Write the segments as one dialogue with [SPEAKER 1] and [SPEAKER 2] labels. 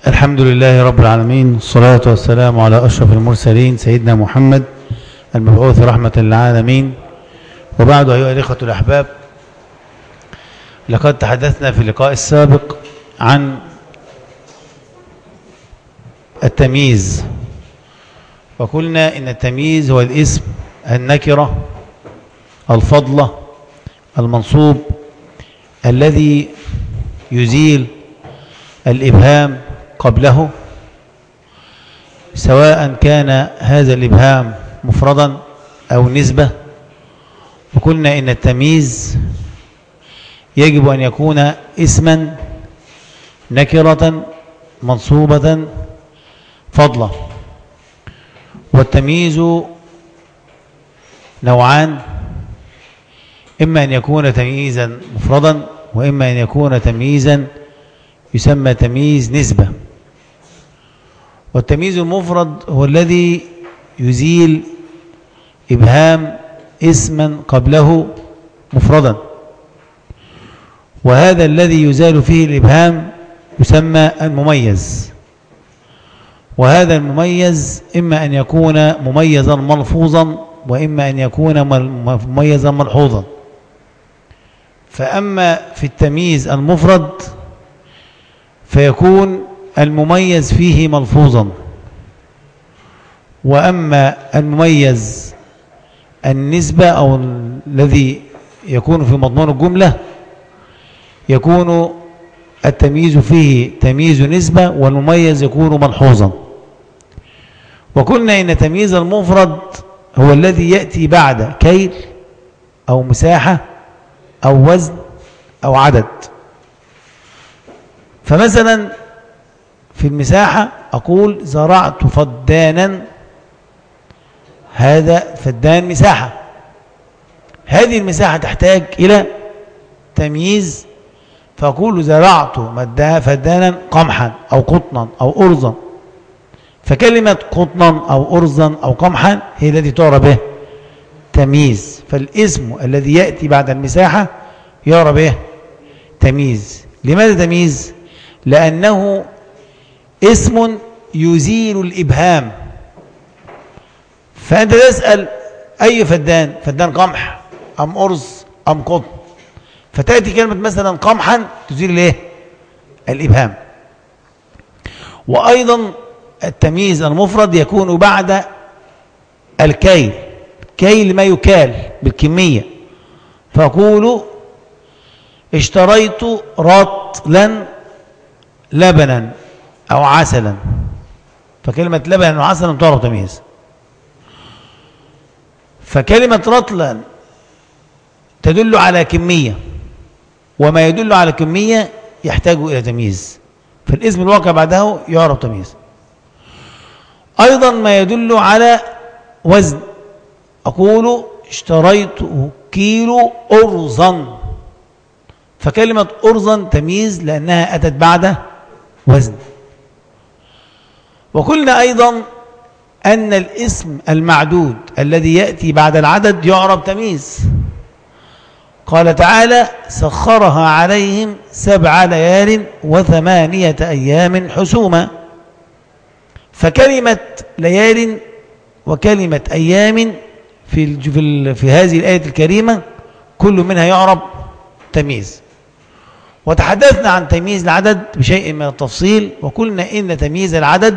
[SPEAKER 1] الحمد لله رب العالمين الصلاة والسلام على أشرف المرسلين سيدنا محمد المبعوث رحمة للعالمين وبعد أيها الإخوة الأحباب لقد تحدثنا في اللقاء السابق عن التمييز وقلنا إن التمييز هو الاسم النكرة الفضلة المنصوب الذي يزيل الإبهام قبله سواء كان هذا الإبهام مفردا أو نسبة وقلنا إن التمييز يجب أن يكون اسما نكرة منصوبة فضلة والتمييز نوعان إما أن يكون تمييزا مفردا وإما أن يكون تمييزا يسمى تمييز نسبة والتمييز المفرد هو الذي يزيل إبهام اسما قبله مفردا وهذا الذي يزال فيه الإبهام يسمى المميز وهذا المميز إما أن يكون مميزا ملفوظا وإما أن يكون مميزا ملحوظا فأما في التمييز المفرد فيكون المميز فيه ملفوظا وأما المميز النسبة أو الذي يكون في مضمون الجملة يكون التمييز فيه تمييز نسبة والمميز يكون ملحوظا وقلنا إن تمييز المفرد هو الذي يأتي بعد كيل أو مساحة أو وزن أو عدد فمثلا في المساحة أقول زرعت فدانا هذا فدان مساحة هذه المساحة تحتاج إلى تمييز فأقول زرعت فدانا قمحا أو قطنا أو أرزا فكلمة قطنا أو أرزا أو قمحا هي التي تعرف به تمييز فالاسم الذي يأتي بعد المساحة يعرف به تمييز لماذا تمييز؟ لأنه اسم يزيل الإبهام فأنت تسأل أي فدان فدان قمح أم أرز أم قطن فتأتي كلمة مثلا قمحا تزيل الايه الإبهام وأيضا التمييز المفرد يكون بعد الكيل كيل ما يكال بالكمية فأقول اشتريت رطلا لبنا أو عسلا فكلمة لبن وعسلا تعرف تمييز فكلمة رطلا تدل على كمية وما يدل على كمية يحتاج إلى تمييز فالاسم الواقع بعده يعرف تمييز أيضا ما يدل على وزن أقول اشتريت كيلو أرزا فكلمة أرزا تمييز لأنها أتت بعد وزن وقلنا أيضا أن الاسم المعدود الذي يأتي بعد العدد يعرب تمييز قال تعالى سخرها عليهم سبع ليال وثمانية أيام حسوما فكلمة ليال وكلمة أيام في, في, في هذه الآية الكريمة كل منها يعرب تمييز وتحدثنا عن تمييز العدد بشيء من التفصيل وقلنا إن تمييز العدد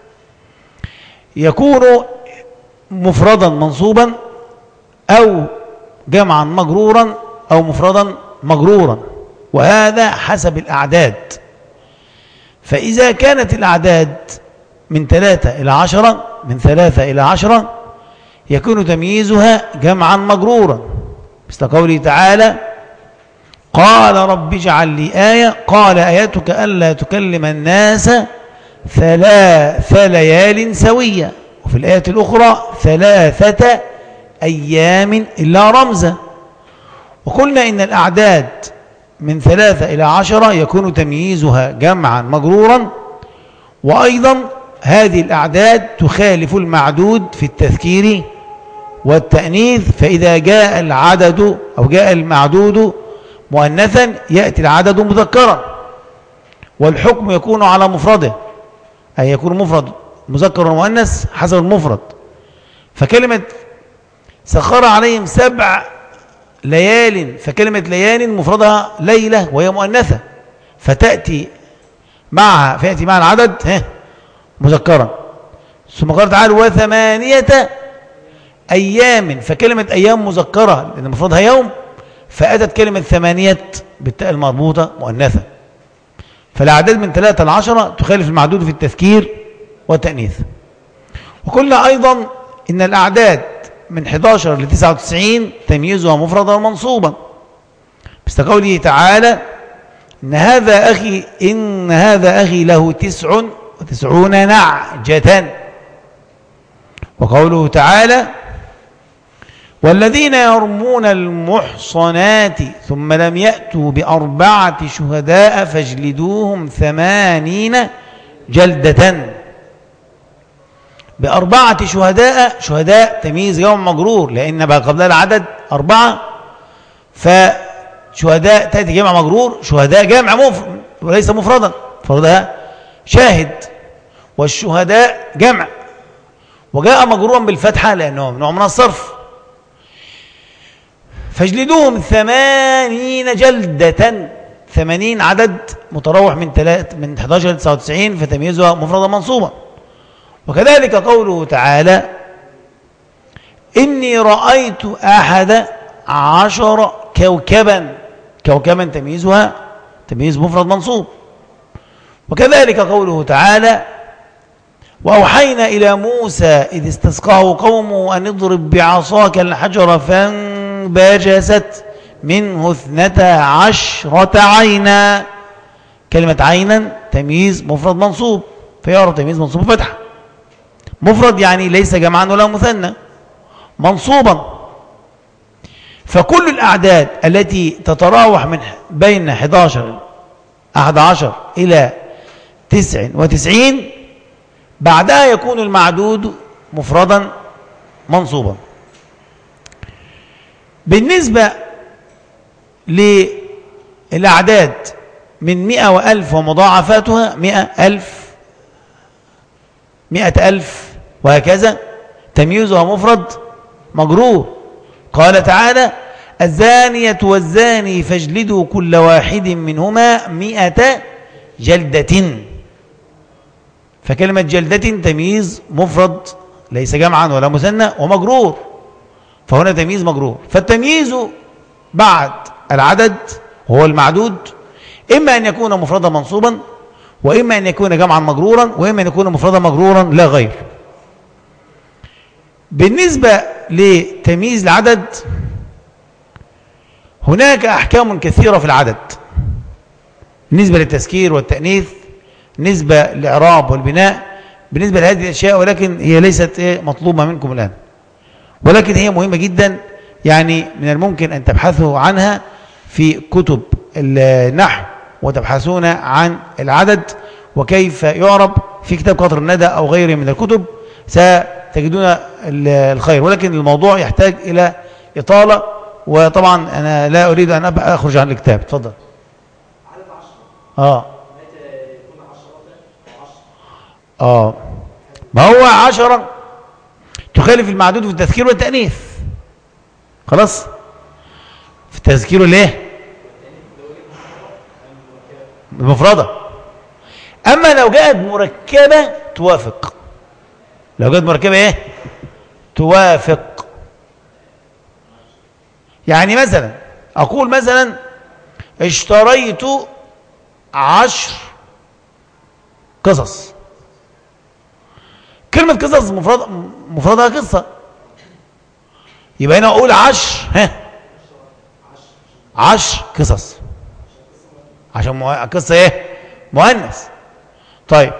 [SPEAKER 1] يكون مفردا منصوبا أو جمعا مجرورا أو مفردا مجرورا وهذا حسب الأعداد فإذا كانت الأعداد من ثلاثة إلى عشرة من ثلاثة إلى عشرة يكون تمييزها جمعا مجرورا مثل قوله تعالى قال رب اجعل لي آية قال آياتك ألا تكلم الناس ثلاث ليال سوية وفي الآية الأخرى ثلاثة أيام إلا رمزا وقلنا إن الأعداد من ثلاثة إلى عشرة يكون تمييزها جمعا مجرورا وأيضا هذه الأعداد تخالف المعدود في التذكير والتأنيث فإذا جاء العدد أو جاء المعدود مؤنثا يأتي العدد مذكرا والحكم يكون على مفرده أي يكون مفرد مذكر ومؤنث حسب المفرد فكلمة سخر عليهم سبع ليال فكلمة ليال مفردها ليلة وهي مؤنثة فتأتي معها فيأتي مع العدد ها مذكرا ثم قال تعالى وثمانية أيام فكلمة أيام مذكرة لأن مفردها يوم فأتت كلمة ثمانية بالتاء المربوطة مؤنثة فالأعداد من ثلاثة لعشرة تخالف المعدود في التذكير والتأنيث وقلنا أيضا إن الأعداد من 11 ل 99 تمييزها مفردا ومنصوبا بس قوله تعالى إن هذا أخي إن هذا أخي له تسع وتسعون نعجة وقوله تعالى والذين يرمون المحصنات ثم لم يأتوا بأربعة شهداء فاجلدوهم ثمانين جلدة بأربعة شهداء شهداء تمييز يوم مجرور لأن بقى قبلها العدد أربعة فشهداء تأتي جمع مجرور شهداء جمع مفرد وليس مفردا فرضها شاهد والشهداء جمع وجاء مجرورا بالفتحة لأنه نوع من الصرف فاجلدوهم ثمانين جلدة ثمانين عدد متراوح من ثلاث من 11 ل 99 فتمييزها مفردا منصوبا وكذلك قوله تعالى إني رأيت أحد عشر كوكبا كوكبا تمييزها تمييز مفرد منصوب وكذلك قوله تعالى وأوحينا إلى موسى إذ استسقاه قومه أن اضرب بعصاك الحجر فانبجست منه اثنتا عشرة عينا كلمة عينا تمييز مفرد منصوب فيعرف تمييز منصوب فتحة مفرد يعني ليس جمعا ولا مثنى منصوبا فكل الأعداد التي تتراوح من بين 11 11 إلى 99 بعدها يكون المعدود مفردا منصوبا بالنسبة للأعداد من مئة وألف ومضاعفاتها مئة ألف مئة ألف وهكذا تمييزها مفرد مجرور قال تعالى الزانية والزاني فاجلدوا كل واحد منهما مئة جلدة فكلمة جلدة تمييز مفرد ليس جمعا ولا مثنى ومجرور فهنا تمييز مجرور فالتمييز بعد العدد هو المعدود إما أن يكون مفردا منصوبا وإما أن يكون جمعا مجرورا وإما أن يكون مفردا مجرورا لا غير بالنسبة لتمييز العدد هناك أحكام كثيرة في العدد بالنسبة للتذكير والتأنيث نسبة للإعراب والبناء بالنسبة لهذه الأشياء ولكن هي ليست إيه مطلوبة منكم الآن ولكن هي مهمة جدا يعني من الممكن أن تبحثوا عنها في كتب النحو وتبحثون عن العدد وكيف يعرب في كتاب قطر الندى أو غيره من الكتب ستجدون الخير ولكن الموضوع يحتاج إلى إطالة وطبعا أنا لا أريد أن أخرج عن الكتاب تفضل آه آه ما هو عشرة تخالف المعدود في التذكير والتأنيث خلاص في التذكير ليه المفردة أما لو جاءت مركبة توافق لو جاءت مركبة ايه توافق يعني مثلا أقول مثلا اشتريت عشر قصص كلمة قصص مفرد مفردها قصة يبقى هنا أقول عشر ها عشر قصص عشان مو... قصة ايه مؤنث طيب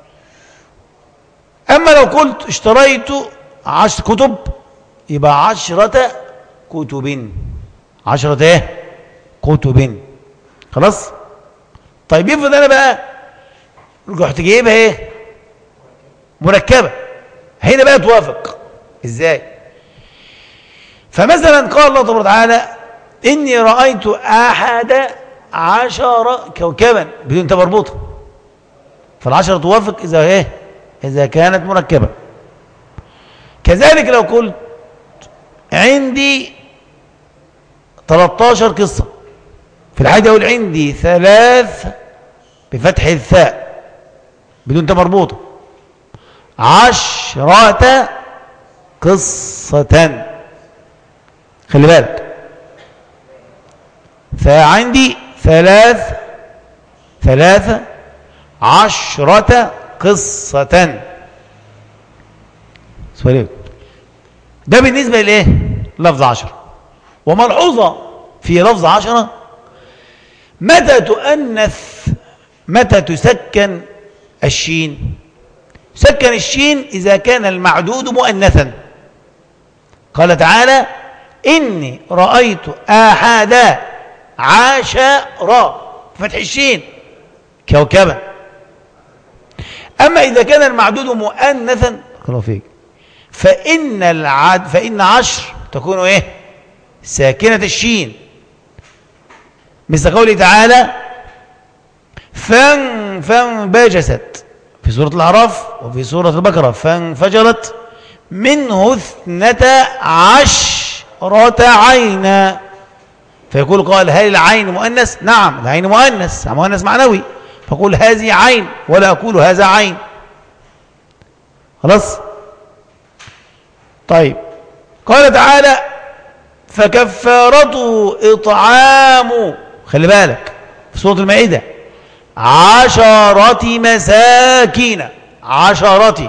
[SPEAKER 1] أما لو قلت اشتريت عشر كتب يبقى عشرة كتب عشرة ايه كتب خلاص طيب يفرض انا بقى رحت جايبها ايه مركبة هنا بقى توافق ازاي فمثلا قال الله تبارك وتعالى إني رأيت أحد عشر كوكبا بدون تبربطه فالعشرة توافق إذا إيه إذا كانت مركبة كذلك لو قلت عندي 13 قصة في الحاجة أقول عندي ثلاث بفتح الثاء بدون تاء مربوطة عشرة قصة خلي بالك فعندي ثلاث ثلاثة عشرة قصة سؤالين ده بالنسبة لإيه لفظ عشرة وملحوظة في لفظ عشرة متى تؤنث متى تسكن الشين سكن الشين إذا كان المعدود مؤنثا قال تعالى إني رأيت أحد عشر فتح الشين كوكبا أما إذا كان المعدود مؤنثا الله فيك فإن العد فإن عشر تكون إيه ساكنة الشين مثل قوله تعالى فان فانبجست في سورة الأعراف وفي سورة البقرة فانفجرت منه اثنتا عشرة عينا فيقول قال هل العين مؤنث نعم العين مؤنث مؤنث معنوي فقول هذه عين ولا أقول هذا عين خلاص طيب قال تعالى فكفارته إطعام خلي بالك في سورة المائدة عشرة مساكين عشرة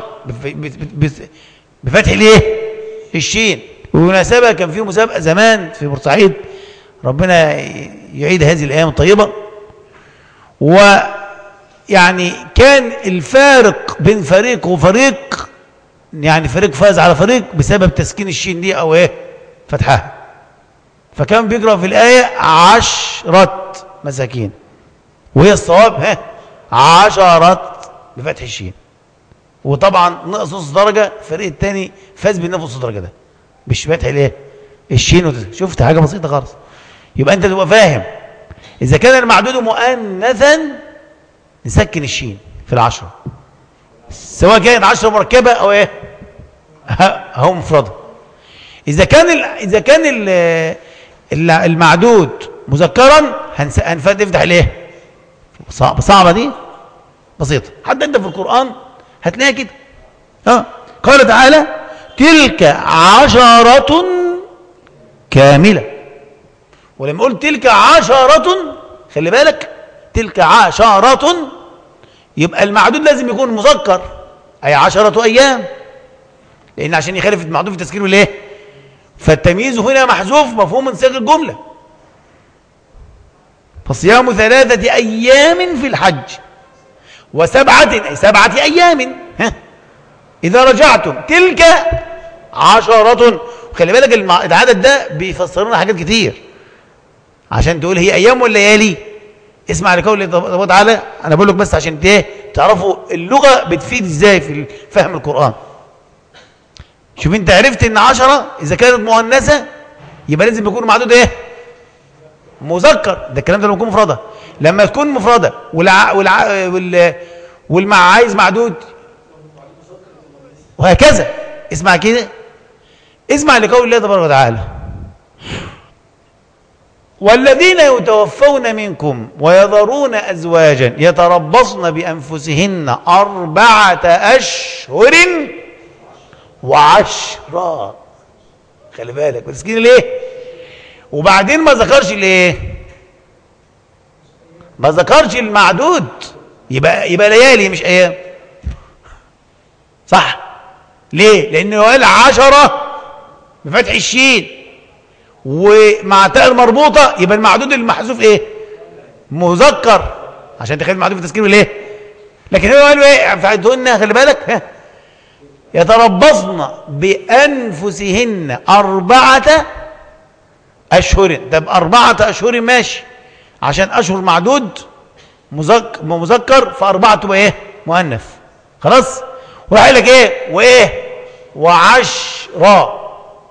[SPEAKER 1] بفتح الايه الشين وبمناسبة كان في مسابقة زمان في بورسعيد ربنا يعيد هذه الأيام الطيبة ويعني كان الفارق بين فريق وفريق يعني فريق فاز على فريق بسبب تسكين الشين دي أو إيه فتحها فكان بيقرأ في الآية عشرة مساكين وهي الصواب ها عشرة بفتح الشين وطبعا نقص نص درجة الفريق الثاني فاز بنفس الدرجة ده مش فتح الايه الشين شفت حاجة بسيطة خالص يبقى انت تبقى فاهم اذا كان المعدود مؤنثا نسكن الشين في العشرة سواء كانت عشرة مركبة او ايه هو مفردة اذا كان ال... اذا كان ال... المعدود مذكرا هنس... هنفتح الايه صعبة صعبة دي بسيطة حتى انت في القرآن هتلاقيها كده اه قال تعالى تلك عشرة كاملة ولما قلت تلك عشرة خلي بالك تلك عشرة يبقى المعدود لازم يكون مذكر أي عشرة أيام لأن عشان يخالف المعدود في تسكينه ليه فالتمييز هنا محذوف مفهوم من صيغ الجملة فصيام ثلاثة أيام في الحج وسبعة أي سبعة أيام ها إذا رجعتم تلك عشرة خلي بالك العدد ده بيفسر لنا حاجات كتير عشان تقول هي أيام ولا ليالي اسمع لقول الله تعالى أنا بقول لك بس عشان ايه تعرفوا اللغة بتفيد ازاي في فهم القرآن شوف انت عرفت ان عشرة إذا كانت مؤنثة يبقى لازم يكون معدود ايه مذكر ده الكلام ده لما يكون مفردة لما تكون مفردة والع... والع... وال... والمع عايز معدود وهكذا اسمع كده اسمع لقول الله تبارك وتعالى والذين يتوفون منكم ويذرون أزواجا يتربصن بأنفسهن أربعة أشهر وعشرة خلي بالك مسكين ليه وبعدين ما ذكرش ليه ما ذكرش المعدود يبقى يبقى ليالي مش ايام صح ليه لانه قال عشرة بفتح الشين ومع تاء المربوطه يبقى المعدود المحذوف ايه مذكر عشان تخيل المعدود في تذكيره ليه لكن هو قالوا ايه فعدهن خلي بالك ها يتربصن بانفسهن اربعه اشهر طب اربعه اشهر ماشي عشان اشهر معدود مذكر مذكر فاربعه تبقى ايه مؤنث خلاص وراح لك ايه وايه وعشرة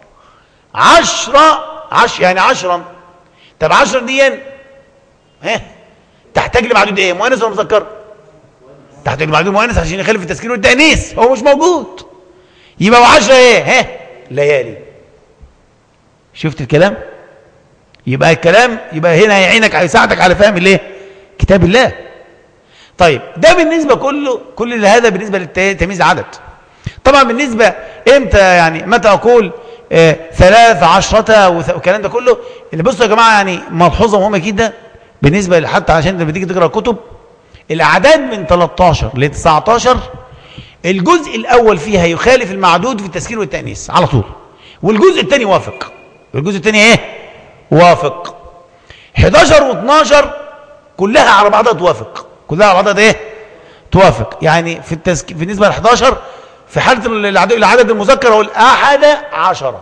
[SPEAKER 1] عشرة عش يعني عشرا طب عشرا دي ها تحتاج لمعدود ايه مؤنث ولا مذكر تحت المعدود المؤنث عشان يخالف التسكين والتانيث هو مش موجود يبقى و10 ايه ها ليالي شفت الكلام يبقى الكلام يبقى هنا هيعينك هيساعدك على فهم الايه كتاب الله طيب ده بالنسبه كله كل هذا بالنسبه للتمييز عدد طبعا بالنسبه امتى يعني متى اقول آه ثلاث عشرة والكلام ده كله اللي بصوا يا جماعه يعني ملحوظه مهمه جدا بالنسبه حتى عشان لما تيجي تقرا كتب الاعداد من 13 ل 19 الجزء الاول فيها يخالف المعدود في التسكين والتانيث على طول والجزء الثاني وافق والجزء الثاني ايه وافق 11 و12 كلها على بعضها توافق كلها على بعضها ايه توافق يعني في التسك... بالنسبه ل 11 في حاله العدد المذكر هو الاحد عشرة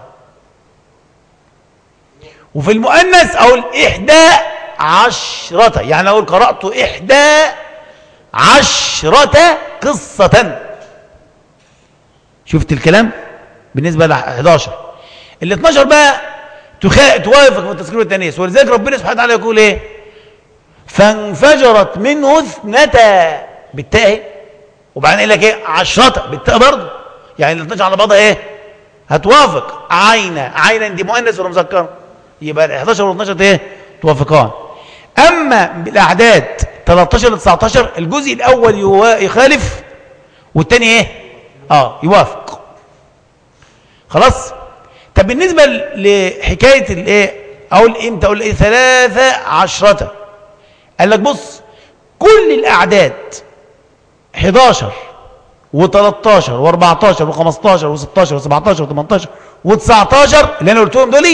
[SPEAKER 1] وفي المؤنث او الاحدى عشرة يعني اقول قرات احدى عشرة قصة شفت الكلام بالنسبة ل 11 ال 12 بقى تخا... توافق في التذكير والتانيث ولذلك ربنا سبحانه وتعالى يقول ايه فانفجرت منه اثنتا بالتاء وبعدين يقول لك ايه عشرة بالتاء برضه يعني ال 12 على بعضها ايه هتوافق عينة عينة دي مؤنث ولا مذكر يبقى ال 11 وال 12 ايه توافقان اما بالاعداد 13 ل 19 الجزء الاول يخالف والثاني ايه اه يوافق خلاص طب بالنسبه لحكايه الايه اقول امتى اقول ايه ثلاثة عشرة قال لك بص كل الاعداد 11 و13 و14 و15 و16 و17 و18 و19 اللي انا قلتهم دول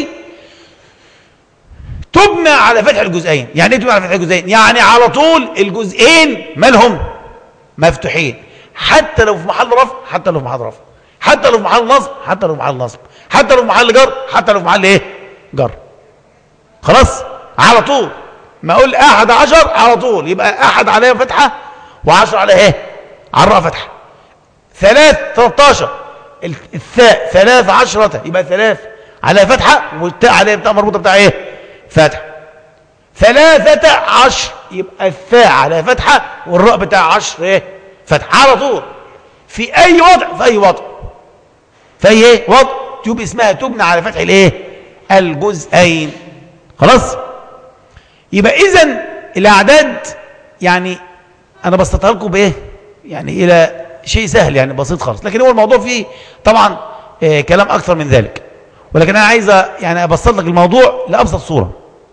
[SPEAKER 1] تبنى على فتح الجزئين يعني ايه تبنى على فتح الجزئين يعني على طول الجزئين مالهم مفتوحين حتى لو في محل رفع حتى لو في محل رفع حتى لو في محل نصب حتى لو في محل نصب حتى لو في محل جر حتى لو في محل ايه جر خلاص على طول ما اقول احد عشر على طول يبقى احد عليها فتحه وعشر عليها ايه على الراء فتحه ثلاث 13 الثاء ثلاث عشرة يبقى ثلاث عليها فتحه والتاء عليها بتاع مربوطه بتاع ايه فتح ثلاثة عشر يبقى الثاء على فتحة والراء بتاع عشر ايه فتحة على طول في اي وضع في اي وضع في اي ايه وضع تبقى اسمها تبنى على فتح الايه الجزئين خلاص يبقى اذا الاعداد يعني انا بسطها لكم بايه يعني الى شيء سهل يعني بسيط خالص لكن هو الموضوع فيه طبعا إيه كلام اكثر من ذلك ولكن انا عايز يعني ابسط لك الموضوع لابسط صوره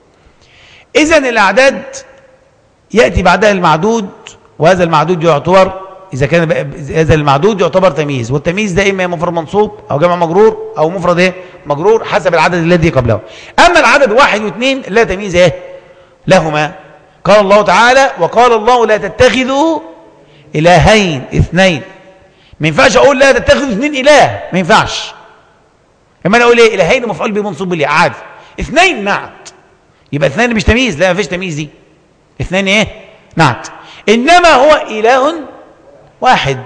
[SPEAKER 1] اذا الاعداد ياتي بعدها المعدود وهذا المعدود يعتبر اذا كان هذا المعدود يعتبر تمييز والتمييز ده اما مفرد منصوب او جمع مجرور او مفرد ايه مجرور حسب العدد الذي قبله اما العدد واحد واثنين لا تمييز ايه لهما قال الله تعالى وقال الله لا تتخذوا الهين اثنين ما ينفعش اقول لا تتخذوا اثنين اله ما ينفعش اما انا اقول ايه الهين مفعول به منصوب بالله عادي اثنين نعت يبقى اثنين مش تمييز لا ما فيش تمييز دي اثنين ايه نعت انما هو اله واحد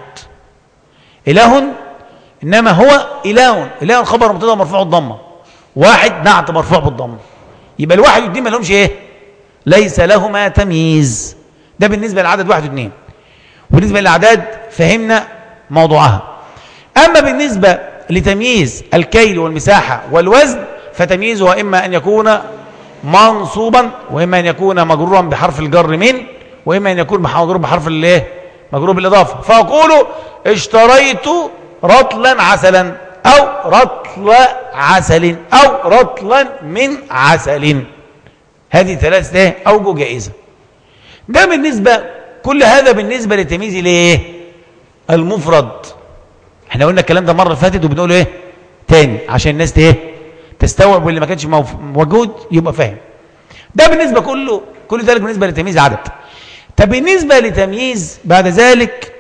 [SPEAKER 1] اله انما هو اله اله خبر مبتدا مرفوع الضمه واحد نعت مرفوع بالضمه يبقى الواحد والاثنين ما لهمش ايه ليس لهما تمييز ده بالنسبه للعدد واحد واثنين وبالنسبه للاعداد فهمنا موضوعها اما بالنسبه لتمييز الكيل والمساحة والوزن فتمييزها إما أن يكون منصوبا وإما أن يكون مجرورا بحرف الجر من وإما أن يكون مجرور بحرف الايه مجرور بالإضافة فأقول اشتريت رطلا عسلا أو رطل عسل أو رطلا من عسل هذه ثلاثة ايه أوجه جائزة ده بالنسبة كل هذا بالنسبة لتمييز الايه المفرد احنا قلنا الكلام ده المره اللي فاتت وبنقوله ايه تاني عشان الناس ايه تستوعب واللي ما كانش موجود يبقى فاهم ده بالنسبه كله كل ذلك بالنسبه لتمييز عدد طب بالنسبه لتمييز بعد ذلك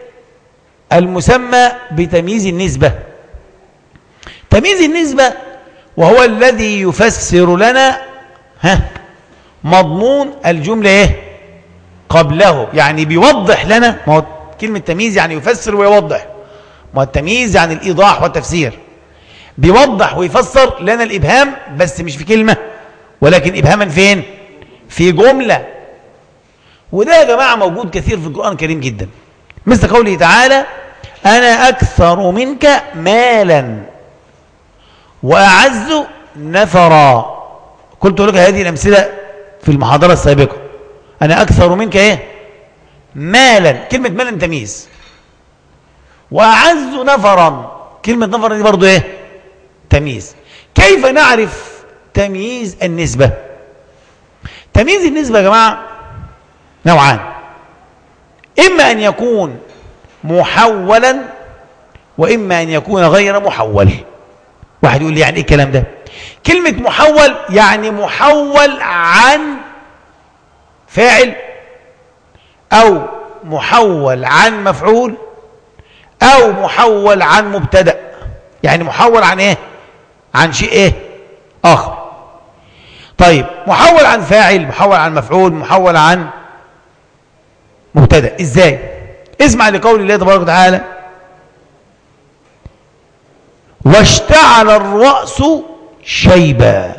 [SPEAKER 1] المسمى بتمييز النسبه تمييز النسبه وهو الذي يفسر لنا ها مضمون الجمله ايه قبله يعني بيوضح لنا ما هو كلمه تمييز يعني يفسر ويوضح ما التمييز يعني الإيضاح والتفسير بيوضح ويفسر لنا الإبهام بس مش في كلمة ولكن إبهاما فين في جملة وده يا جماعة موجود كثير في القرآن الكريم جدا مثل قوله تعالى أنا أكثر منك مالا وأعز نفرا قلت لك هذه الأمثلة في المحاضرة السابقة أنا أكثر منك إيه مالا كلمة مالا تمييز وأعز نفرا كلمة نفرا دي برضو إيه تمييز كيف نعرف تمييز النسبة تمييز النسبة يا جماعة نوعان إما أن يكون محولا وإما أن يكون غير محول واحد يقول لي يعني إيه الكلام ده كلمة محول يعني محول عن فاعل أو محول عن مفعول أو محول عن مبتدأ يعني محول عن إيه عن شيء إيه آخر طيب محول عن فاعل محول عن مفعول محول عن مبتدا ازاي اسمع لقول الله تبارك وتعالى واشتعل الرأس شيبا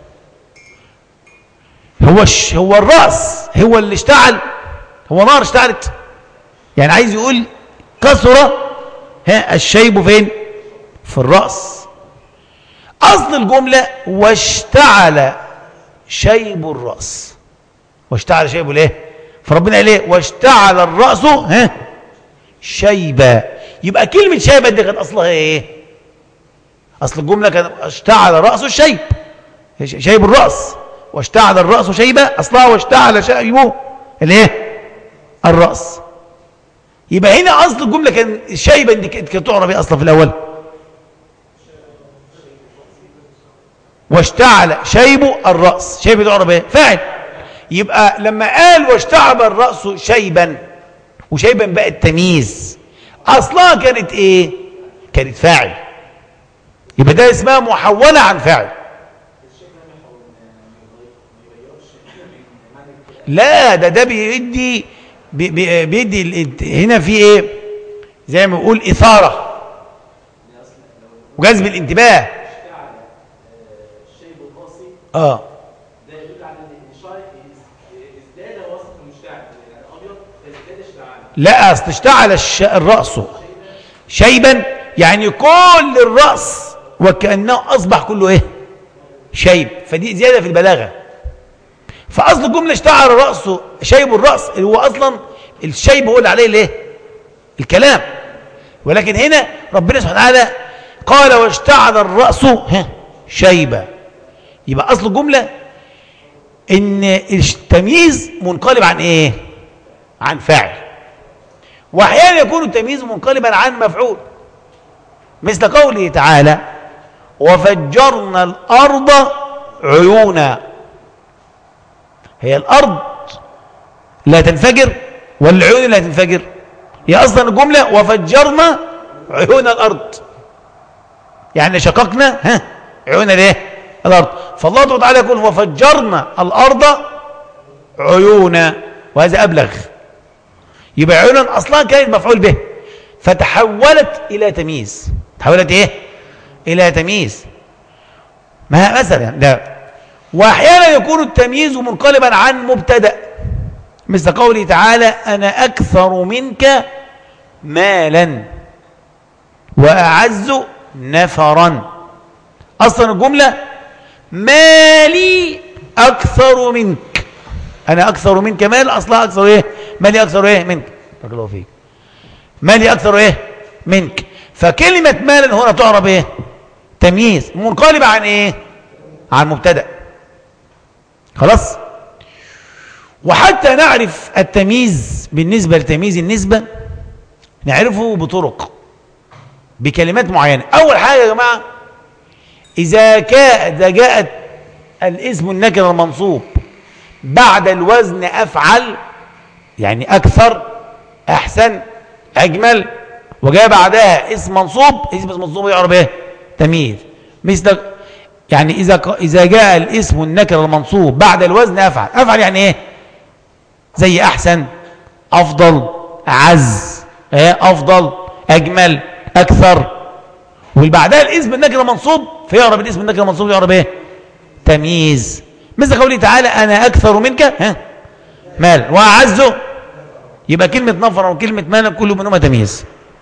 [SPEAKER 1] هو الش... هو الرأس هو اللي اشتعل هو نار اشتعلت يعني عايز يقول كثر ها الشيب فين في الرأس أصل الجملة واشتعل شيب الرأس واشتعل شيب الايه فربنا قال ايه واشتعل الرأس ها شيبا يبقى كلمة شيبا دي كانت أصلها ايه أصل الجملة كانت اشتعل الرأس الشيب شيب الرأس واشتعل الرأس شيبا أصلها واشتعل شيبه الايه الرأس يبقى هنا أصل الجملة كان شيبا دي كانت تعرف ايه أصلا في الأول واشتعل شيب الرأس شيب تعرف ايه فاعل يبقى لما قال واشتعب الرأس شيبا وشيبا بقى التمييز أصلها كانت إيه كانت فاعل يبقى ده اسمها محولة عن فاعل لا ده ده بيدي بيدي هنا في ايه زي ما بيقول إثارة وجذب الانتباه اه لا اصل اشتعل الش... الرأس شيبا يعني كل الرأس وكأنه أصبح كله إيه شيب فدي زيادة في البلاغة فأصل الجملة اشتعل الرأس شيب الرأس اللي هو أصلا الشيب هو اللي عليه الايه الكلام ولكن هنا ربنا سبحانه وتعالى قال واشتعل الرأس ها شيبا يبقى أصل الجملة إن التمييز منقلب عن إيه عن فاعل واحيانا يكون التمييز منقلبا عن مفعول مثل قوله تعالى وفجرنا الارض عيونا هي الارض لا تنفجر والعيون لا تنفجر هي اصلا الجمله وفجرنا عيون الارض يعني شققنا ها عيون الايه الارض فالله تعالى يقول وفجرنا الارض عيونا وهذا ابلغ يبقى عيونا اصلا كانت مفعول به فتحولت الى تمييز تحولت ايه الى تمييز ما مثلا لا واحيانا يكون التمييز منقلبا عن مبتدا مثل قوله تعالى انا اكثر منك مالا واعز نفرا اصلا الجمله مالي اكثر منك انا اكثر منك مال اصلها اكثر ايه مالي اكثر ايه منك بارك الله فيك مالي اكثر ايه منك فكلمه مال هنا تعرب ايه تمييز منقلبه عن ايه عن مبتدا خلاص وحتى نعرف التمييز بالنسبه لتمييز النسبه نعرفه بطرق بكلمات معينه اول حاجه يا جماعه اذا كان اذا جاءت الاسم النكره المنصوب بعد الوزن أفعل يعني أكثر أحسن أجمل وجاء بعدها اسم منصوب اسم منصوب يعرب ايه تمييز مثل يعني إذا إذا جاء الاسم النكر المنصوب بعد الوزن أفعل أفعل يعني إيه زي أحسن أفضل أعز إيه أفضل أجمل أكثر والبعدها الاسم النكر المنصوب فيعرب الاسم النكر المنصوب يعرب إيه تمييز مثل قوله تعالى أنا أكثر منك ها مال وأعز يبقى كلمة نفر وكلمة مال كل منهما تمييز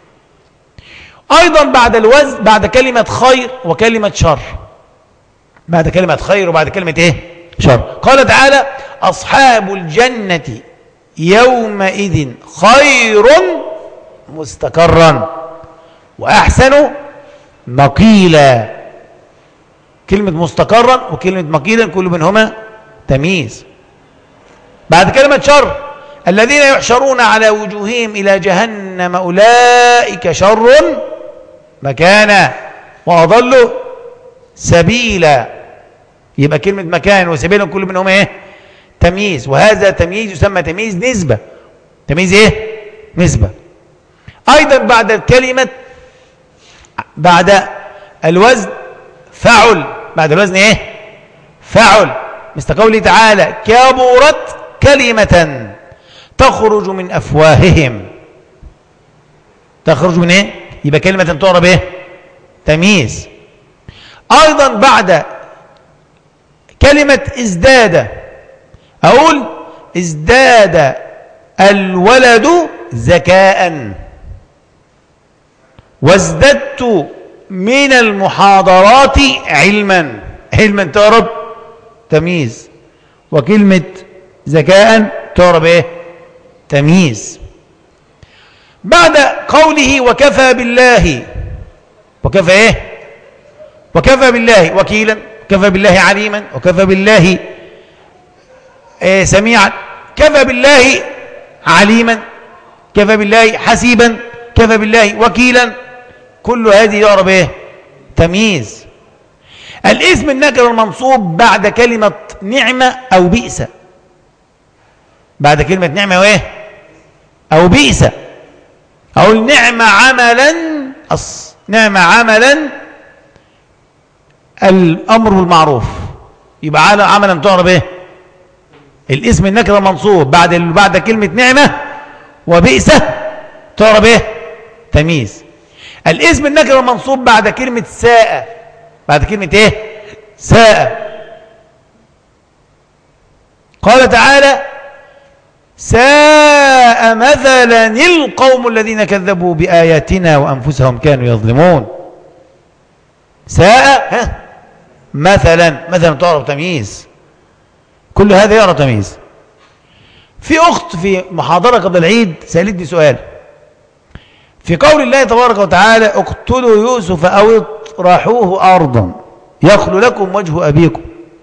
[SPEAKER 1] أيضا بعد الوزن بعد كلمة خير وكلمة شر بعد كلمة خير وبعد كلمة إيه شر قال تعالى أصحاب الجنة يومئذ خير مستقرا وأحسن مقيلا كلمة مستقرا وكلمة مقيلا كل منهما تمييز بعد كلمة شر الذين يحشرون على وجوههم إلى جهنم أولئك شر مكانا وأضل سبيلا يبقى كلمة مكان وسبيلا كل منهم ايه تمييز وهذا تمييز يسمى تمييز نسبة تمييز ايه نسبة أيضا بعد الكلمة بعد الوزن فعل بعد الوزن ايه فعل مثل قوله تعالى كبرت كلمة تخرج من أفواههم تخرج من ايه يبقى كلمة تعرب ايه تمييز أيضا بعد كلمة ازداد أقول ازداد الولد ذكاء وازددت من المحاضرات علما علما تعرب تمييز وكلمة ذكاء تعرب ايه تمييز بعد قوله وكفى بالله وكفى ايه وكفى بالله وكيلا وكفى بالله عليما وكفى بالله إيه سميعا كفى بالله عليما كفى بالله حسيبا كفى بالله وكيلا كل هذه يعرب ايه تمييز الاسم النكر المنصوب بعد كلمة نعمة أو بئس بعد كلمة نعمة وايه أو بئس أو النعمة عملا أص نعمة عملا الأمر بالمعروف يبقى على عملا تعرب ايه الاسم النكره منصوب بعد بعد كلمه نعمه وبئس تعرب ايه تمييز الاسم النكره منصوب بعد كلمه ساء بعد كلمه ايه ساء قال تعالى ساء مثلا القوم الذين كذبوا بآياتنا وأنفسهم كانوا يظلمون ساء ها مثلا مثلا تعرف تمييز كل هذا يرى تمييز في أخت في محاضرة قبل العيد سألتني سؤال في قول الله تبارك وتعالى اقتلوا يوسف أو اطرحوه أرضا يخلو لكم وجه أبيكم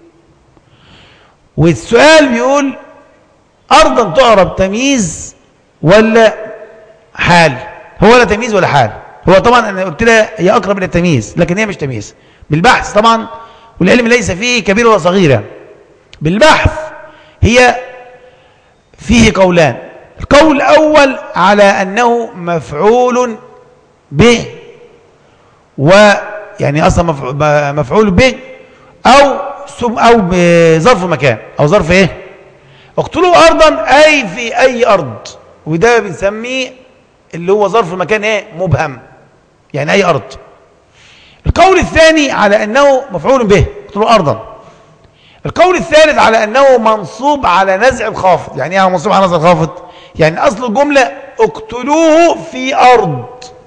[SPEAKER 1] والسؤال بيقول أرضا تعرب تمييز ولا حال هو لا تمييز ولا حال هو طبعا أنا قلت لها هي أقرب إلى التمييز لكن هي مش تمييز بالبحث طبعا والعلم ليس فيه كبير ولا صغير يعني بالبحث هي فيه قولان القول الأول على أنه مفعول به ويعني أصلا مفعول به أو أو بظرف مكان أو ظرف إيه اقتلوا أرضا أي في أي أرض وده بنسميه اللي هو ظرف مكان إيه مبهم يعني أي أرض القول الثاني على أنه مفعول به اقتلوا أرضا القول الثالث على أنه منصوب على نزع الخافض يعني ايه منصوب على نزع الخافض يعني أصل الجملة اقتلوه في أرض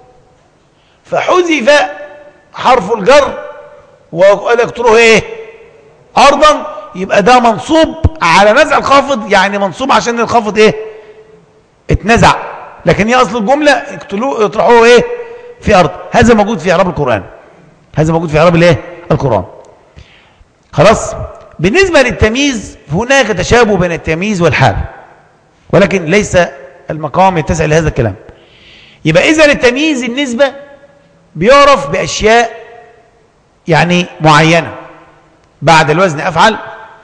[SPEAKER 1] فحذف حرف الجر وقال اقتلوه ايه أرضا يبقى ده منصوب على نزع الخافض يعني منصوب عشان الخافض ايه اتنزع لكن هي أصل الجملة اقتلوه اطرحوه ايه في أرض هذا موجود في إعراب القرآن هذا موجود في إعراب الايه القرآن خلاص بالنسبة للتمييز هناك تشابه بين التمييز والحال ولكن ليس المقام يتسع لهذا الكلام يبقى إذا التمييز النسبة بيعرف بأشياء يعني معينة بعد الوزن أفعل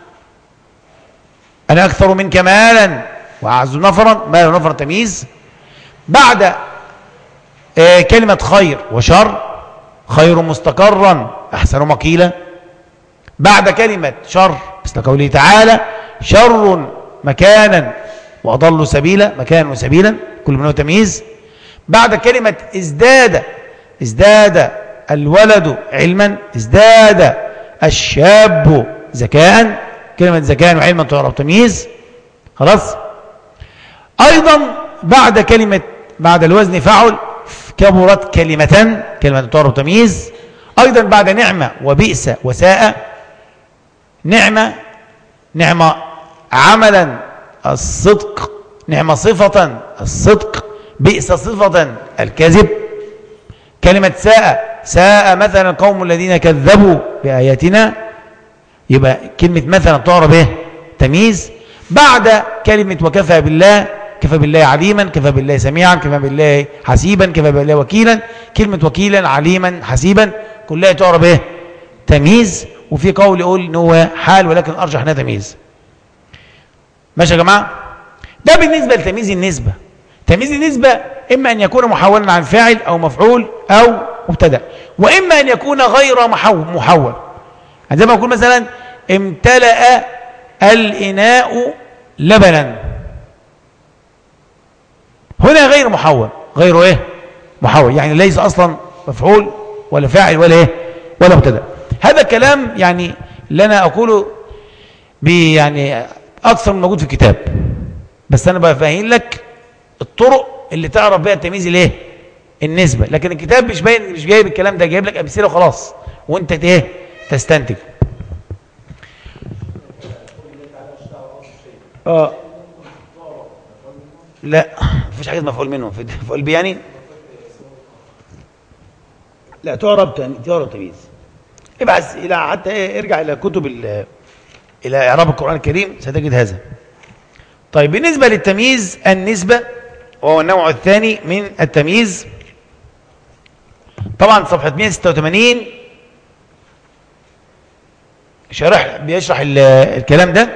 [SPEAKER 1] أنا أكثر منك مالا وأعز نفرا مالا ونفرا تمييز بعد آه كلمة خير وشر خير مستقرا أحسن مقيلا بعد كلمة شر مثل قوله تعالى شر مكانا وأضل سبيلا مكانا وسبيلا كل منه تمييز بعد كلمة ازداد ازداد الولد علما ازداد الشاب ذكاء كلمة ذكاء وعلما تعرف تمييز خلاص أيضا بعد كلمة بعد الوزن فعل كبرت كلمة كلمة تعرب تمييز أيضا بعد نعمة وبئس وساء نعمة نعمة عملا الصدق نعمة صفة الصدق بئس صفة الكذب كلمة ساء ساء مثلا قوم الذين كذبوا بآياتنا يبقى كلمة مثلا تعرب ايه تمييز بعد كلمة وكفى بالله كفى بالله عليما كفى بالله سميعا كفى بالله حسيبا كفى بالله وكيلا كلمة وكيلا عليما حسيبا كلها تعرب ايه تمييز وفي قول يقول ان هو حال ولكن ارجح انها تمييز ماشي يا جماعه ده بالنسبه لتمييز النسبه تمييز النسبه اما ان يكون محولا عن فاعل او مفعول او مبتدا واما ان يكون غير محول محول يعني زي ما اقول مثلا امتلأ الاناء لبنا هنا غير محول غير ايه محول يعني ليس اصلا مفعول ولا فاعل ولا ايه ولا مبتدا هذا كلام يعني اللي انا اقوله يعني اكثر من موجود في الكتاب بس انا بفهم لك الطرق اللي تعرف بها التمييز الايه النسبه لكن الكتاب مش باين مش جايب الكلام ده جايب لك امثله وخلاص وانت ايه تستنتج اه لا مفيش حاجه مفعول منه في مفعول به يعني لا تعرب تعرب تمييز ابحث الى حتى ايه ارجع الى كتب الى اعراب القران الكريم ستجد هذا طيب بالنسبه للتمييز النسبه وهو النوع الثاني من التمييز طبعا صفحه 186 شرح بيشرح الكلام ده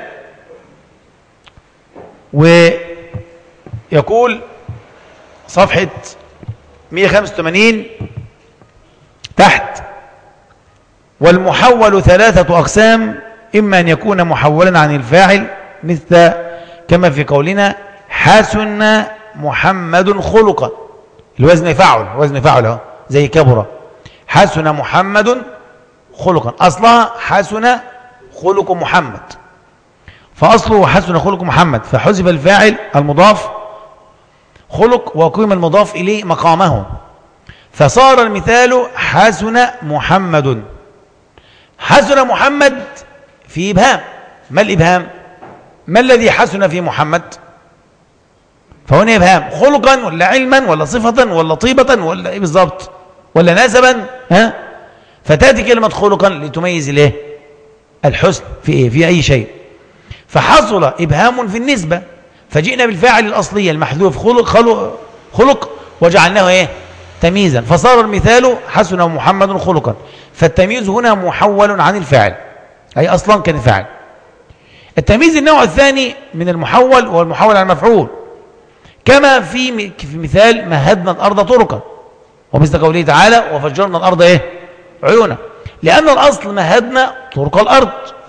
[SPEAKER 1] ويقول صفحة 185 تحت والمحول ثلاثة أقسام إما أن يكون محولا عن الفاعل مثل كما في قولنا حسن محمد خلقا الوزن فعل وزن فعل زي كبرة حسن محمد خلقا أصلها حسن خلق محمد فأصله حسن خلق محمد فحذف الفاعل المضاف خلق وقيم المضاف إليه مقامه فصار المثال حسن محمد حسن محمد في إبهام ما الإبهام ما الذي حسن في محمد فهنا إبهام خلقا ولا علما ولا صفة ولا طيبة ولا إيه بالظبط ولا نسبا ها فتأتي كلمة خلقا لتميز الايه الحسن في ايه في اي شيء فحصل ابهام في النسبة فجئنا بالفاعل الاصلي المحذوف خلق خلق, خلق وجعلناه ايه تمييزا فصار المثال حسن محمد خلقا فالتمييز هنا محول عن الفاعل أي أصلا كان فاعل التمييز النوع الثاني من المحول هو المحول عن المفعول كما في في مثال مهدنا الأرض طرقا ومثل قوله تعالى وفجرنا الأرض إيه عيونا لأن الأصل مهدنا طرق الأرض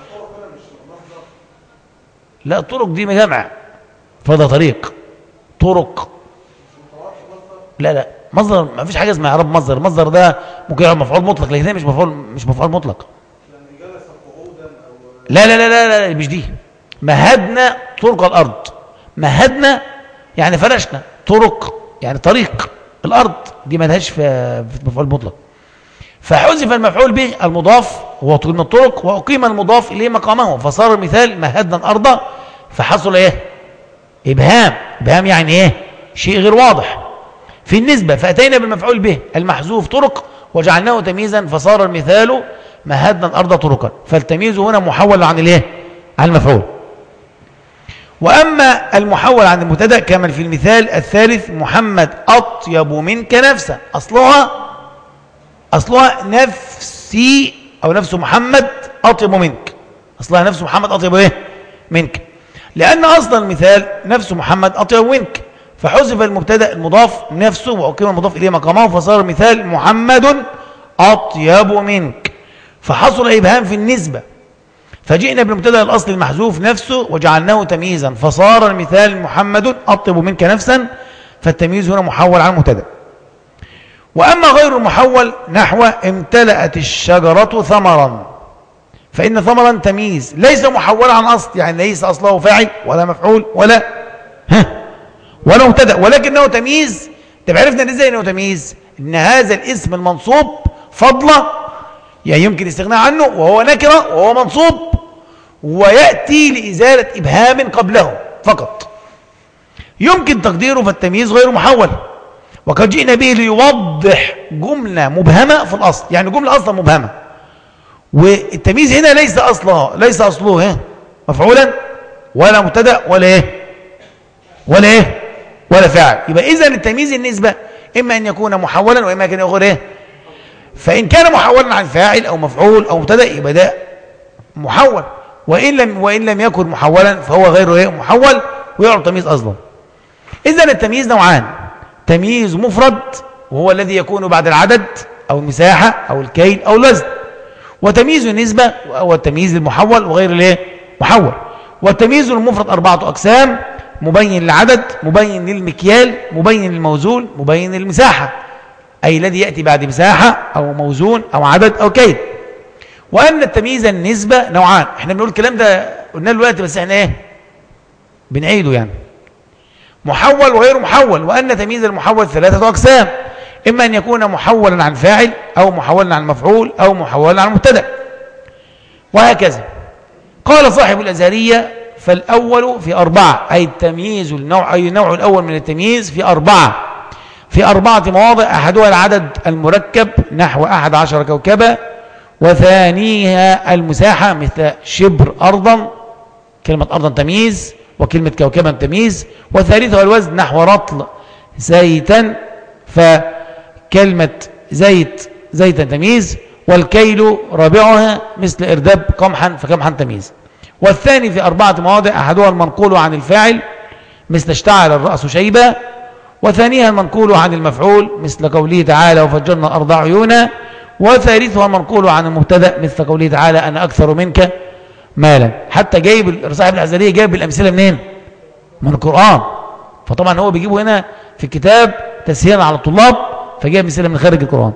[SPEAKER 1] لا الطرق دي جمع فده طريق طرق لا لا مصدر ما فيش حاجه اسمها اعراب مصدر المصدر ده ممكن يعرب مفعول مطلق لكن مش مفعول مش مفعول مطلق لا لا لا لا, لا مش دي مهدنا طرق الارض مهدنا يعني فرشنا طرق يعني طريق الارض دي ما لهاش في مفعول مطلق فحذف المفعول به المضاف هو من الطرق واقيم المضاف اليه مقامه فصار المثال مهدنا الارض فحصل ايه ابهام ابهام يعني ايه شيء غير واضح في النسبة فأتينا بالمفعول به المحذوف طرق وجعلناه تمييزا فصار المثال مهدنا الأرض طرقا فالتمييز هنا محول عن الايه عن المفعول وأما المحول عن المبتدا كما في المثال الثالث محمد أطيب منك نفسا أصلها أصلها نفسي أو نفس محمد أطيب منك أصلها نفس محمد أطيب إيه منك لأن أصل المثال نفس محمد أطيب منك فحذف المبتدا المضاف نفسه وأقيم المضاف إليه مقامه فصار مثال محمد أطيب منك فحصل إبهام في النسبة فجئنا بالمبتدا الأصل المحذوف نفسه وجعلناه تمييزا فصار المثال محمد أطيب منك نفسا فالتمييز هنا محول عن المبتدا وأما غير المحول نحو امتلأت الشجرة ثمرا فإن ثمرا تمييز ليس محولا عن أصل يعني ليس أصله فاعل ولا مفعول ولا ها ولا مبتدا ولكنه تمييز طب عرفنا ازاي انه تمييز ان هذا الاسم المنصوب فضله يعني يمكن الاستغناء عنه وهو نكره وهو منصوب وياتي لازاله ابهام قبله فقط يمكن تقديره فالتمييز غير محول وقد جئنا به ليوضح جمله مبهمه في الاصل يعني جمله اصلا مبهمه والتمييز هنا ليس اصلها ليس اصله ايه مفعولا ولا مبتدا ولا ايه ولا ايه ولا فاعل يبقى اذا التمييز النسبه اما ان يكون محولا واما ان يكون غير ايه فان كان محولا عن فاعل او مفعول او مبتدا يبقى ده محول وان لم وان لم يكن محولا فهو غير ايه محول ويعرف تمييز اصلا اذا التمييز نوعان تمييز مفرد وهو الذي يكون بعد العدد او المساحه او الكيل او الوزن وتمييز النسبه وهو التمييز المحول وغير الايه محول والتمييز المفرد اربعه اقسام مبين للعدد مبين للمكيال مبين للموزون مبين للمساحة أي الذي يأتي بعد مساحة أو موزون أو عدد أو كيد وأن التمييز النسبة نوعان احنا بنقول الكلام ده قلنا له دلوقتي بس احنا ايه بنعيده يعني محول وغير محول وأن تمييز المحول ثلاثة أقسام إما أن يكون محولا عن فاعل أو محولا عن مفعول أو محولا عن مبتدا وهكذا قال صاحب الأزهرية فالأول في أربعة أي التمييز النوع أي النوع الأول من التمييز في أربعة في أربعة مواضع أحدها العدد المركب نحو أحد عشر كوكبا وثانيها المساحة مثل شبر أرضا كلمة أرضا تمييز وكلمة كوكبا تمييز وثالثها الوزن نحو رطل زيتا فكلمة زيت زيتا تمييز والكيل رابعها مثل إرداب قمحا فقمحا تمييز والثاني في أربعة مواضع أحدها المنقول عن الفاعل مثل اشتعل الرأس شيبا وثانيها المنقول عن المفعول مثل قوله تعالى وفجرنا الأرض عيونا وثالثها المنقول عن المبتدا مثل قوله تعالى أنا أكثر منك مالا حتى جايب صاحب العزلية جايب الأمثلة منين من القرآن فطبعا هو بيجيبه هنا في الكتاب تسهيلا على الطلاب فجايب أمثلة من خارج القرآن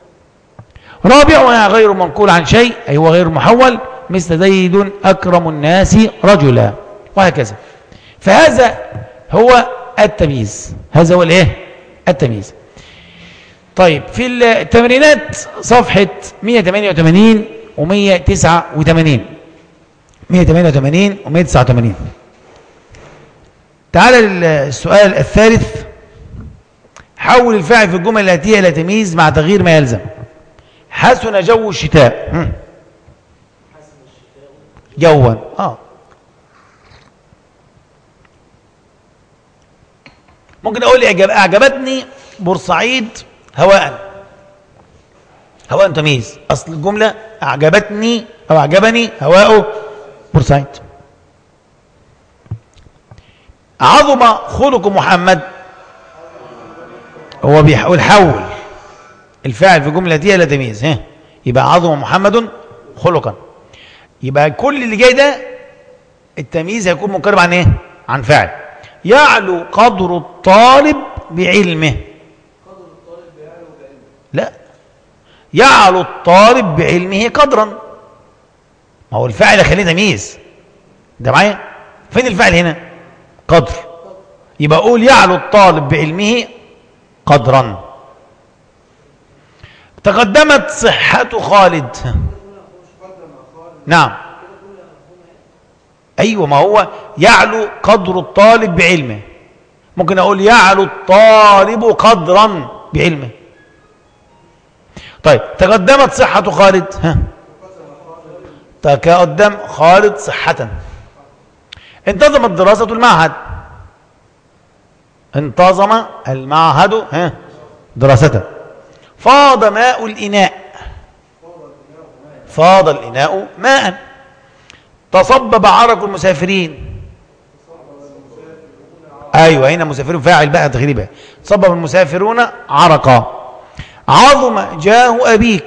[SPEAKER 1] رابعها غير منقول عن شيء أي هو غير محول مثل زيد أكرم الناس رجلا وهكذا فهذا هو التمييز هذا هو الايه التمييز طيب في التمرينات صفحة 188 و 189 188 و 189 تعال السؤال الثالث حول الفاعل في الجمل التي إلى تمييز مع تغيير ما يلزم حسن جو الشتاء جوا اه ممكن اقول اعجب اعجبتني بورسعيد هواء هواء تمييز اصل الجمله اعجبتني او اعجبني هواء بورسعيد عظم خلق محمد هو بيحول حول الفاعل في الجمله دي لا تمييز ها يبقى عظم محمد خلقا يبقى كل اللي جاي ده التمييز هيكون منقرب عن ايه عن فاعل يعلو قدر الطالب بعلمه لا يعلو الطالب بعلمه قدرا ما هو الفاعل خليه تمييز ده معايا فين الفاعل هنا قدر يبقى اقول يعلو الطالب بعلمه قدرا تقدمت صحة خالد نعم أيوة ما هو يعلو قدر الطالب بعلمه ممكن أقول يعلو الطالب قدرا بعلمه طيب تقدمت صحة خالد ها تقدم خالد صحة انتظمت دراسة المعهد انتظم المعهد ها دراسته فاض ماء الإناء فاض الإناء ماء تصبب عرق المسافرين أيوة هنا مسافرون فاعل بقى تغريبا تصبب المسافرون عرقا عظم جاه أبيك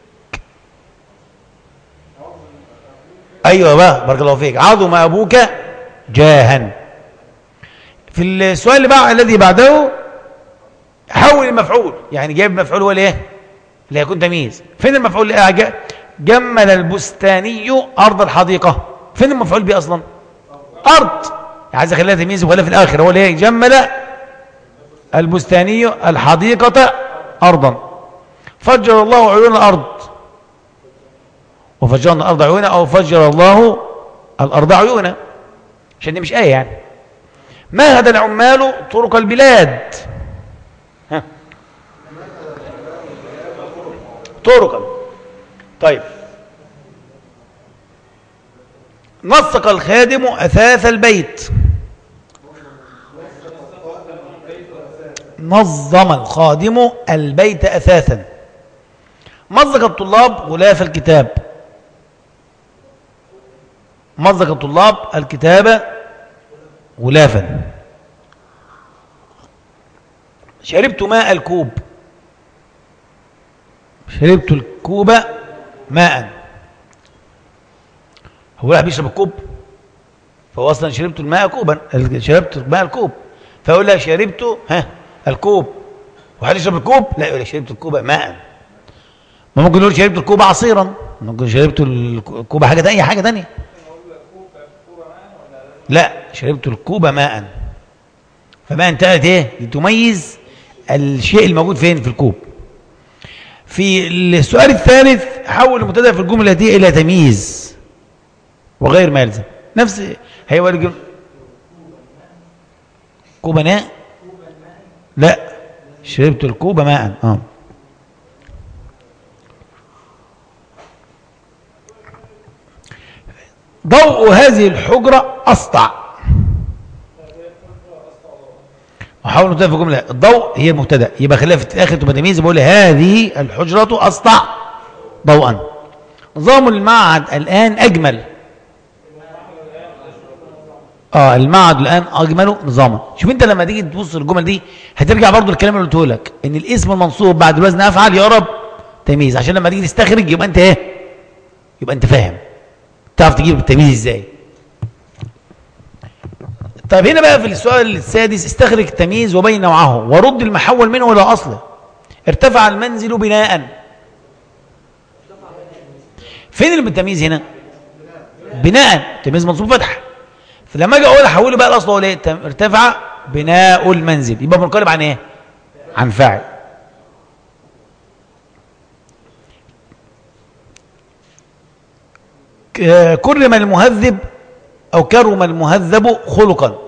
[SPEAKER 1] أيوة بقى بارك الله فيك عظم أبوك جاها في السؤال اللي بقى الذي بعده حول المفعول يعني جايب مفعول هو الايه اللي هيكون تمييز فين المفعول اللي جمل البستاني أرض الحديقة فين المفعول به أصلا أرض عايز أخليها تمييز ولا في الآخر هو ليه جمل البستاني الحديقة أرضا فجر الله عيون الأرض وفجرنا الأرض عيونا أو فجر الله الأرض عيونا عشان دي مش آية يعني مهد العمال طرق البلاد ها. طرقا طيب نسق الخادم أثاث البيت نظم الخادم البيت أثاثا مزق الطلاب غلاف الكتاب مزق الطلاب الكتاب غلافا شربت ماء الكوب شربت الكوب ماء هو واحد بيشرب الكوب فهو اصلا شربت الماء كوبا شربت ماء الكوب فيقول لك شربت ها الكوب وهل يشرب الكوب لا يقول لك شربت الكوب ماء ما ممكن يقول شربت الكوب عصيرا ممكن شربت الكوب حاجه تانية حاجه تانية لا شربت الكوب ماء فماء انتهت ايه لتميز الشيء الموجود فين في الكوب في السؤال الثالث حول المبتدا في الجمله دي الى تمييز وغير ما يلزم نفس هي الجمله كوب ماء لا شربت الكوب ماء اه ضوء هذه الحجرة أسطع وحاول نتفق في جملة الضوء هي المبتدا يبقى خليها في الآخر تبقى تمييز بقول هذه الحجرة أسطع ضوءا نظام المعهد الآن أجمل اه المعهد الآن أجمل نظاما شوف أنت لما تيجي تبص الجمل دي هترجع برضو الكلام اللي قلته لك إن الاسم المنصوب بعد الوزن أفعل يقرب تمييز عشان لما تيجي تستخرج يبقى أنت إيه يبقى أنت فاهم تعرف تجيب التمييز ازاي طيب هنا بقى في السؤال السادس استخرج التمييز وبين نوعه ورد المحول منه الى اصله ارتفع المنزل بناء فين التمييز هنا بناء تمييز منصوب فتح فلما اجي اقول احوله بقى الاصل هو ايه ارتفع بناء المنزل يبقى منقلب عن ايه عن فاعل كرم المهذب أو كرم المهذب خلقا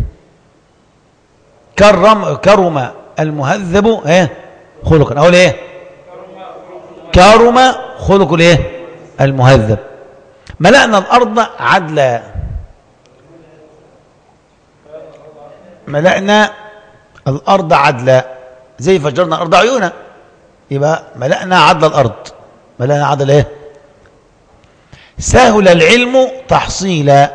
[SPEAKER 1] كرم كرم المهذب ايه خلقا اقول ايه كرم خلق الايه المهذب ملأنا الأرض عدلا ملأنا الأرض عدلا زي فجرنا الأرض عيونا يبقى ملأنا عدل الأرض ملأنا عدل ايه سهل العلم تحصيلا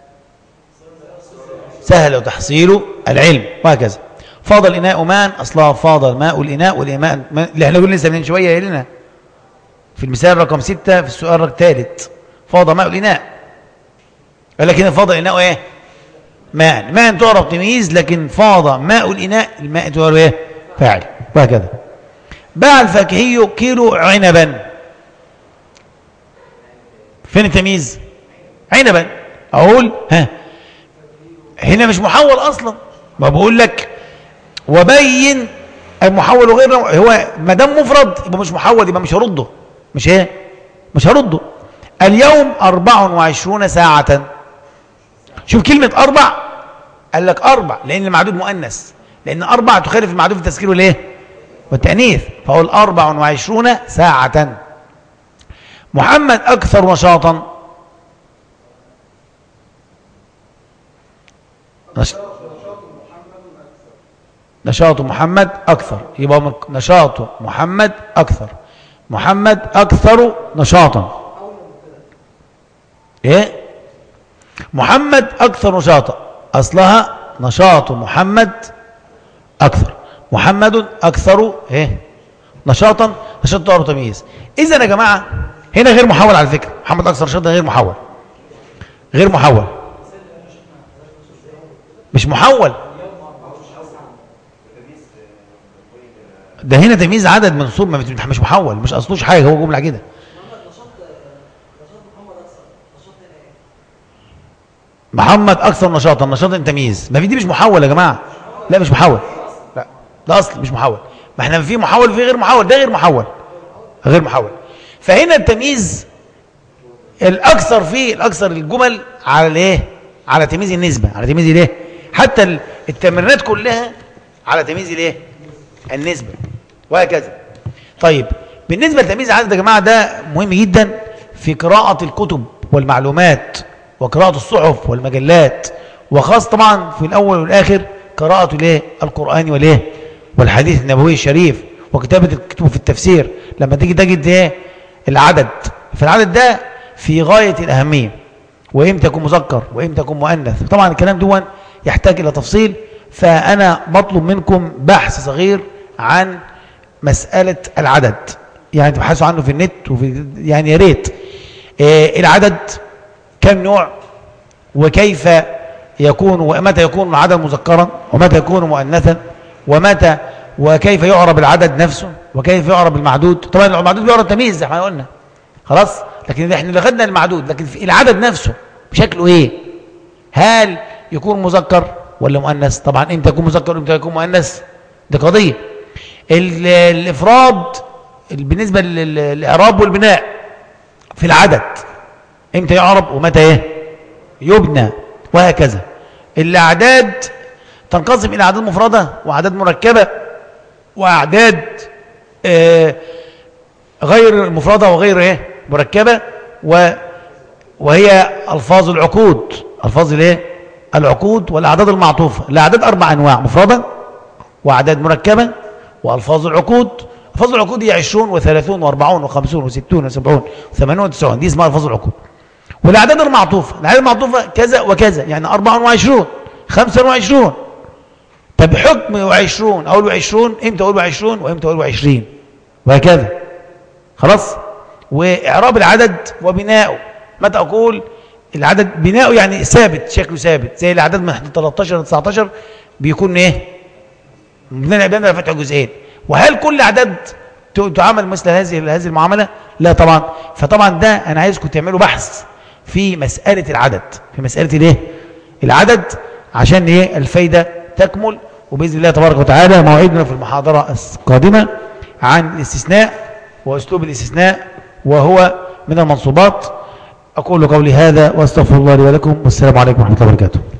[SPEAKER 1] سهل تحصيل العلم وهكذا فاض الإناء ماء أصلها فاض الماء الإناء والإناء اللي احنا قلنا لسه من شوية لنا في المثال رقم ستة في السؤال الثالث فاض ماء الإناء لكن فاض الإناء ايه ماء ماء تعرف تمييز لكن فاض ماء الإناء الماء تعرف ايه فاعل وهكذا باع الفاكهي كيلو عنبا فين التمييز عنبا اقول ها هنا مش محول اصلا ما بقول لك وبين المحول وغير هو ما دام مفرد يبقى مش محول يبقى مش هرده مش ايه مش هرده اليوم 24 ساعة شوف كلمة أربع قال لك أربع لأن المعدود مؤنث لأن أربع تخالف المعدود في التذكير والإيه والتأنيث فأقول 24 ساعة محمد أكثر نشاطا نشاط محمد أكثر يبقى نشاط محمد أكثر محمد أكثر نشاطا إيه محمد أكثر نشاطا أصلها نشاط محمد أكثر محمد أكثر إيه نشاطا نشاط تعرف تمييز إذا يا جماعة هنا غير محول على فكرة محمد أكثر نشاطا غير محول غير محول مش محول ده هنا تمييز عدد منصوب مش محول مش اصلوش حاجه هو جمله كده محمد اكثر نشاطا نشاط تمييز ما في دي مش محول يا جماعه لا مش محول لا ده اصل مش محول ما احنا في محول وفي غير محول ده غير محول غير محول فهنا التمييز الاكثر فيه الاكثر الجمل على الايه على تمييز النسبه على تمييز الايه حتى التمرينات كلها على تمييز الايه النسبه وهكذا طيب بالنسبه لتمييز العدد يا جماعه ده مهم جدا في قراءه الكتب والمعلومات وقراءه الصحف والمجلات وخاص طبعا في الاول والاخر قراءه الايه القران والايه والحديث النبوي الشريف وكتابه الكتب في التفسير لما تيجي تجد ايه العدد فالعدد ده في غايه الاهميه وامتى يكون مذكر وامتى يكون مؤنث طبعا الكلام دون يحتاج الى تفصيل فانا بطلب منكم بحث صغير عن مساله العدد يعني تبحثوا عنه في النت وفي يعني يا ريت إيه العدد كم نوع وكيف يكون ومتى يكون العدد مذكرا ومتى يكون مؤنثا ومتى وكيف يعرب العدد نفسه وكيف يعرب المعدود طبعا المعدود بيعرب تمييز زي ما قلنا خلاص لكن احنا اللي خدنا المعدود لكن في العدد نفسه شكله ايه هل يكون مذكر ولا مؤنث طبعا امتى يكون مذكر وامتى يكون مؤنث دي قضيه الافراد بالنسبه للاعراب والبناء في العدد امتى يعرب ومتى ايه يبنى وهكذا الاعداد تنقسم الى اعداد مفرده واعداد مركبه واعداد آه غير مفرده وغير ايه مركبه و وهي الفاظ العقود الفاظ الايه العقود والاعداد المعطوفه الاعداد اربع انواع مفرده واعداد مركبه والفاظ العقود الفاظ العقود هي 20 و30 و40 و50 و60 و70 و80 و90 دي اسمها الفاظ العقود والاعداد المعطوفه الاعداد المعطوفه كذا وكذا يعني 24 25 طب حكم 20 اقول 20 امتى اقول 20 وامتى اقول 20 وهكذا خلاص واعراب العدد وبناؤه متى اقول العدد بناؤه يعني ثابت شكله ثابت زي العدد من 13 ل 19 بيكون ايه مبنى العبادة فتح جزئين وهل كل عدد تعامل مثل هذه هذه المعامله لا طبعا فطبعا ده انا عايزكم تعملوا بحث في مساله العدد في مساله الايه العدد عشان ايه الفايده تكمل وباذن الله تبارك وتعالى موعدنا في المحاضره القادمه عن الاستثناء واسلوب الاستثناء وهو من المنصوبات اقول قولي هذا واستغفر الله لي ولكم والسلام عليكم ورحمه الله وبركاته